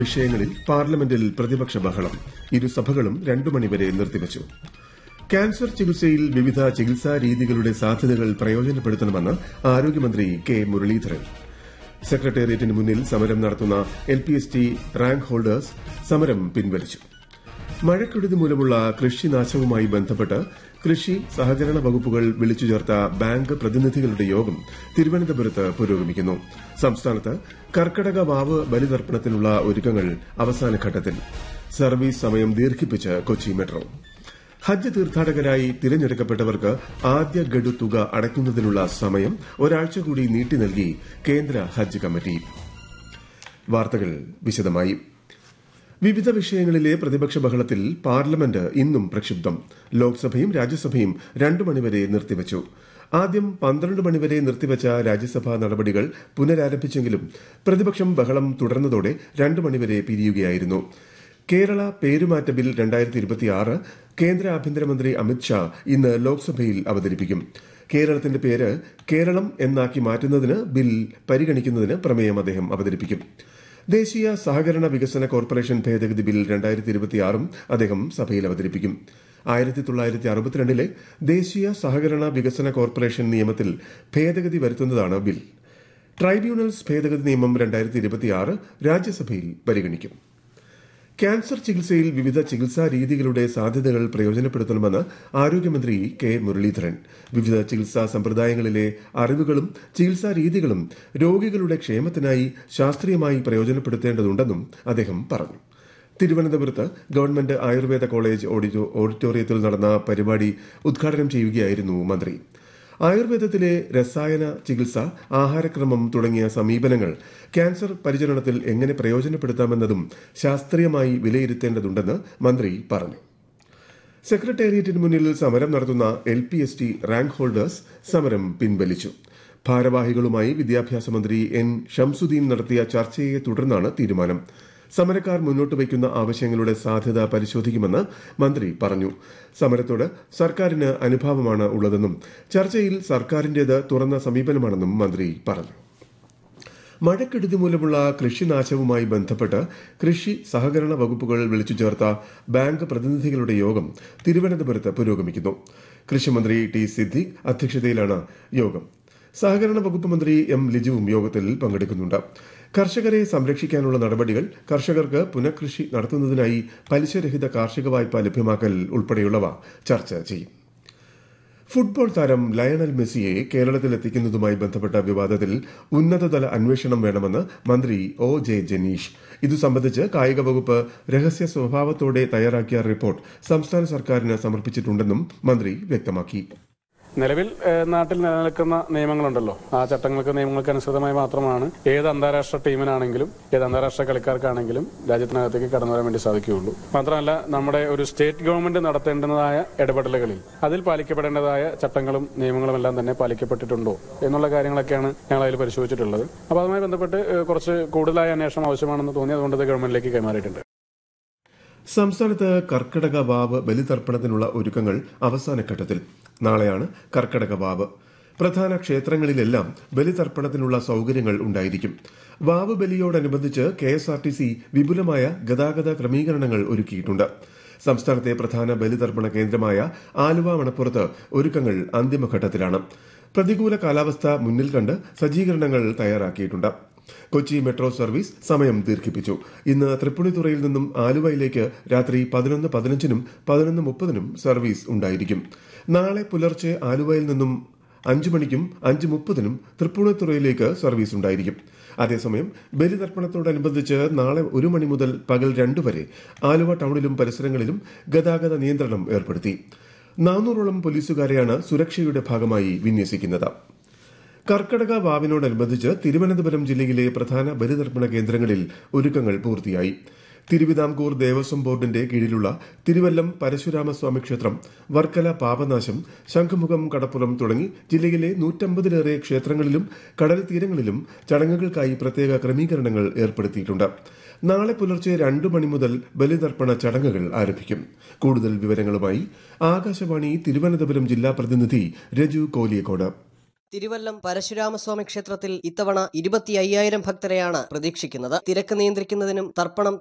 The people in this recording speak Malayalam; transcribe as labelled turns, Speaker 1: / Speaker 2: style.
Speaker 1: വിഷയങ്ങളിൽ പാർലമെന്റിൽ പ്രതിപക്ഷ ബഹളം ഇരുസഭകളും രണ്ടു മണിവരെ നിർത്തിവച്ചു ക്യാൻസർ ചികിത്സയിൽ വിവിധ ചികിത്സാ രീതികളുടെ സാധ്യതകൾ പ്രയോജനപ്പെടുത്തണമെന്ന് ആരോഗ്യമന്ത്രി കെ മുരളീധരൻ സെക്രട്ടേറിയറ്റിന് മുന്നിൽ സമരം നടത്തുന്ന L P S T rank holders സമരം പിൻവലിച്ചു മഴക്കെടുതി മൂലമുള്ള കൃഷിനാശവുമായി ബന്ധപ്പെട്ട് കൃഷി സഹകരണ വകുപ്പുകൾ വിളിച്ചു ചേർത്ത ബാങ്ക് പ്രതിനിധികളുടെ യോഗം തിരുവനന്തപുരത്ത് പുരോഗമിക്കുന്നു സംസ്ഥാനത്ത് കർക്കടക വാവ് ബലിതർപ്പണത്തിനുള്ള ഒരുക്കങ്ങൾ അവസാനഘട്ടത്തിൽ സർവീസ് സമയം ദീർഘിപ്പിച്ച് കൊച്ചി മെട്രോ ഹജ്ജ് തീർത്ഥാടകരായി തിരഞ്ഞെടുക്കപ്പെട്ടവർക്ക് ആദ്യ ഗഡു തുക അടയ്ക്കുന്നതിനുള്ള സമയം ഒരാഴ്ച കൂടി നീട്ടി നൽകി കേന്ദ്ര ഹജ്ജ് കമ്മിറ്റി വാർത്തകൾ വിശദമായി വിവിധ വിഷയങ്ങളിലെ പ്രതിപക്ഷ ബഹളത്തിൽ പാർലമെന്റ് ഇന്നും പ്രക്ഷുബ്ധം ലോക്സഭയും രാജ്യസഭയും രണ്ടു മണിവരെ നിർത്തിവച്ചു ആദ്യം പന്ത്രണ്ട് മണിവരെ നിർത്തിവച്ച രാജ്യസഭാ നടപടികൾ പുനരാരംഭിച്ചെങ്കിലും പ്രതിപക്ഷം ബഹളം തുടർന്നതോടെ രണ്ടു മണിവരെ പിരിയുകയായിരുന്നു കേരള പേരുമാറ്റ ബിൽ രണ്ടായിരത്തി ഇരുപത്തിയാറ് കേന്ദ്ര ആഭ്യന്തരമന്ത്രി അമിത്ഷാ ഇന്ന് ലോക്സഭയിൽ അവതരിപ്പിക്കും കേരളത്തിന്റെ പേര് കേരളം എന്നാക്കി മാറ്റുന്നതിന് ബിൽ പരിഗണിക്കുന്നതിന് പ്രമേയം അദ്ദേഹം അവതരിപ്പിക്കും ദേശീയ സഹകരണ വികസന കോർപ്പറേഷൻ ഭേദഗതി ബിൽ രണ്ടായിരത്തി ഇരുപത്തിയാറും അദ്ദേഹം സഭയിൽ അവതരിപ്പിക്കും ആയിരത്തി തൊള്ളായിരത്തി അറുപത്തിരണ്ടിലെ ദേശീയ സഹകരണ വികസന കോർപ്പറേഷൻ നിയമത്തിൽ ഭേദഗതി വരുത്തുന്നതാണ് ബിൽ ട്രൈബ്യൂണൽസ് ഭേദഗതി നിയമം രണ്ടായിരത്തി ഇരുപത്തിയാറ് രാജ്യസഭയിൽ പരിഗണിക്കും ക്യാൻസർ ചികിത്സയിൽ വിവിധ ചികിത്സാ രീതികളുടെ സാധ്യതകൾ പ്രയോജനപ്പെടുത്തണമെന്ന് ആരോഗ്യമന്ത്രി കെ മുരളീധരൻ വിവിധ ചികിത്സാ സമ്പ്രദായങ്ങളിലെ അറിവുകളും ചികിത്സാ രീതികളും രോഗികളുടെ ക്ഷേമത്തിനായി ശാസ്ത്രീയമായി പ്രയോജനപ്പെടുത്തേണ്ടതുണ്ടെന്നും അദ്ദേഹം പറഞ്ഞു തിരുവനന്തപുരത്ത് ഗവൺമെന്റ് ആയുർവേദ കോളേജ് ഓഡിറ്റോറിയത്തിൽ നടന്ന പരിപാടി ഉദ്ഘാടനം ചെയ്യുകയായിരുന്നു മന്ത്രി ആയുർവേദത്തിലെ രസായന ചികിത്സ ആഹാരക്രമം തുടങ്ങിയ സമീപനങ്ങൾ ക്യാൻസർ പരിചരണത്തിൽ എങ്ങനെ പ്രയോജനപ്പെടുത്താമെന്നതും ശാസ്ത്രീയമായി വിലയിരുത്തേണ്ടതുണ്ടെന്ന് മന്ത്രി പറഞ്ഞു സെക്രട്ടേറിയറ്റിന് മുന്നിൽ സമരം നടത്തുന്ന L P S T rank holders സമരം പിൻവലിച്ചു ഭാരവാഹികളുമായി വിദ്യാഭ്യാസ മന്ത്രി എൻ ഷംസുദ്ദീൻ നടത്തിയ ചർച്ചയെ തുടർന്നാണ് തീരുമാനം സമരക്കാർ മുന്നോട്ട് വയ്ക്കുന്ന ആവശ്യങ്ങളുടെ സാധ്യത പരിശോധിക്കുമെന്ന് മന്ത്രി പറഞ്ഞു സമരത്തോട് സർക്കാരിന് അനുഭാവമാണ് ഉള്ളതെന്നും ചർച്ചയിൽ സർക്കാരിന്റേത് തുറന്ന സമീപനമാണെന്നും മന്ത്രി പറഞ്ഞു മഴക്കെടുതി മൂലമുള്ള കൃഷിനാശവുമായി ബന്ധപ്പെട്ട് കൃഷി സഹകരണ വകുപ്പുകൾ വിളിച്ചു ചേർത്ത ബാങ്ക് പ്രതിനിധികളുടെ യോഗം തിരുവനന്തപുരത്ത് പുരോഗമിക്കുന്നു കൃഷിമന്ത്രി ടി സിദ്ദിഖ് അധ്യക്ഷതയിലാണ് യോഗം സഹകരണ വകുപ്പ് മന്ത്രി എം ലിജുവും യോഗത്തിൽ പങ്കെടുക്കുന്നുണ്ട് കർഷകരെ സംരക്ഷിക്കാനുള്ള നടപടികൾ കർഷകർക്ക് പുനഃകൃഷി നടത്തുന്നതിനായി പലിശരഹിത കാർഷിക വായ്പ ലഭ്യമാക്കൽ ഉൾപ്പെടെയുള്ളവ ചർച്ച ചെയ്യും ഫുട്ബോൾ താരം ലയണൽ മെസ്സിയെ കേരളത്തിൽ എത്തിക്കുന്നതുമായി ബന്ധപ്പെട്ട വിവാദത്തിൽ ഉന്നതതല അന്വേഷണം വേണമെന്ന് മന്ത്രി ഒ ജെ ജനീഷ് ഇതു സംബന്ധിച്ച് കായിക വകുപ്പ് രഹസ്യ സ്വഭാവത്തോടെ തയ്യാറാക്കിയ റിപ്പോർട്ട് സംസ്ഥാന സർക്കാരിന് സമർപ്പിച്ചിട്ടുണ്ടെന്നും മന്ത്രി വ്യക്തമാക്കി
Speaker 2: നിലവിൽ നാട്ടിൽ നിലനിൽക്കുന്ന നിയമങ്ങളുണ്ടല്ലോ ആ ചട്ടങ്ങൾക്ക് നിയമങ്ങൾക്ക് അനുസൃതമായി മാത്രമാണ് ഏത് അന്താരാഷ്ട്ര ടീമിനാണെങ്കിലും ഏത് അന്താരാഷ്ട്ര കളിക്കാർക്കാണെങ്കിലും രാജ്യത്തിനകത്തേക്ക് കടന്നു വരാൻ വേണ്ടി സാധിക്കുകയുള്ളൂ മാത്രമല്ല നമ്മുടെ ഒരു സ്റ്റേറ്റ് ഗവൺമെന്റ് നടത്തേണ്ടതായ ഇടപെടലുകളിൽ അതിൽ പാലിക്കപ്പെടേണ്ടതായ ചട്ടങ്ങളും നിയമങ്ങളും എല്ലാം തന്നെ പാലിക്കപ്പെട്ടിട്ടുണ്ടോ എന്നുള്ള കാര്യങ്ങളൊക്കെയാണ് ഞങ്ങൾ അതിൽ പരിശോധിച്ചിട്ടുള്ളത് അപ്പോൾ അതുമായി ബന്ധപ്പെട്ട് കുറച്ച് കൂടുതലായ അന്വേഷണം ആവശ്യമാണെന്ന് തോന്നി അതുകൊണ്ട് അത് ഗവൺമെന്റിലേക്ക് കൈമാറിയിട്ടുണ്ട്
Speaker 1: സംസ്ഥാനത്ത് കർക്കിടക വാവ് ബലിതർപ്പണത്തിനുള്ള ഒരുക്കങ്ങൾ അവസാനഘട്ടത്തിൽ നാളെയാണ് കർക്കിടക വാവ് പ്രധാന ക്ഷേത്രങ്ങളിലെല്ലാം ബലിതർപ്പണത്തിനുള്ള സൌകര്യങ്ങൾ ഉണ്ടായിരിക്കും വാവ് ബലിയോടനുബന്ധിച്ച് K S R T C വിപുലമായ ഗതാഗത ക്രമീകരണങ്ങൾ ഒരുക്കിയിട്ടുണ്ട് സംസ്ഥാനത്തെ പ്രധാന ബലിതർപ്പണ കേന്ദ്രമായ ആലുവ മണപ്പുറത്ത് ഒരുക്കങ്ങൾ അന്തിമഘട്ടത്തിലാണ് പ്രതികൂല കാലാവസ്ഥ മുന്നിൽ കണ്ട് സജ്ജീകരണങ്ങൾ തയ്യാറാക്കിയിട്ടുണ്ട് കൊച്ചി മെട്രോ സർവീസ് സമയം ദീർഘിപ്പിച്ചു ഇന്ന് തൃപ്പുണിത്തുറയിൽ നിന്നും ആലുവയിലേക്ക് രാത്രി പതിനൊന്ന് പതിനഞ്ചിനും പതിനൊന്ന് മുപ്പതിനും സർവീസ് ഉണ്ടായിരിക്കും നാളെ പുലർച്ചെ ആലുവയിൽ നിന്നും അഞ്ചു മണിക്കും അഞ്ച് മുപ്പതിനും തൃപ്പൂണിത്തുറയിലേക്ക് സർവീസ് ഉണ്ടായിരിക്കും അതേസമയം ബലിതർപ്പണത്തോടനുബന്ധിച്ച് നാളെ ഒരു മണി മുതൽ പകൽ രണ്ടു വരെ ആലുവ ടൌണിലും പരിസരങ്ങളിലും ഗതാഗത നിയന്ത്രണം ഏർപ്പെടുത്തി നാനൂറോളം പോലീസുകാരെയാണ് സുരക്ഷയുടെ ഭാഗമായി വിന്യസിക്കുന്നത് കർക്കടക വാവിനോടനുബന്ധിച്ച് തിരുവനന്തപുരം ജില്ലയിലെ പ്രധാന ബലിതർപ്പണ കേന്ദ്രങ്ങളിൽ ഒരുക്കങ്ങൾ പൂർത്തിയായി തിരുവിതാംകൂർ ദേവസ്വം ബോർഡിന്റെ കീഴിലുള്ള തിരുവല്ലം പരശുരാമസ്വാമി ക്ഷേത്രം വർക്കല പാപനാശം ശംഖുമുഖം കടപ്പുറം തുടങ്ങി ജില്ലയിലെ നൂറ്റമ്പതിലേറെ ക്ഷേത്രങ്ങളിലും കടൽ തീരങ്ങളിലും ചടങ്ങുകൾക്കായി പ്രത്യേക ക്രമീകരണങ്ങൾ ഏർപ്പെടുത്തിയിട്ടുണ്ട് നാളെ പുലർച്ചെ രണ്ടു മണി മുതൽ ബലിതർപ്പണ ചടങ്ങുകൾ ആരംഭിക്കും കൂടുതൽ വിവരങ്ങളുമായി ആകാശവാണി തിരുവനന്തപുരം ജില്ലാ പ്രതിനിധി രജു കോലിയക്കോട്
Speaker 3: തിരുവല്ലം പരശുരാമസ്വാമി ക്ഷേത്രത്തിൽ ഇത്തവണ ഇരുപത്തി അയ്യായിരം ഭക്തരെയാണ് പ്രതീക്ഷിക്കുന്നത് തിരക്ക് നിയന്ത്രിക്കുന്നതിനും തർപ്പണം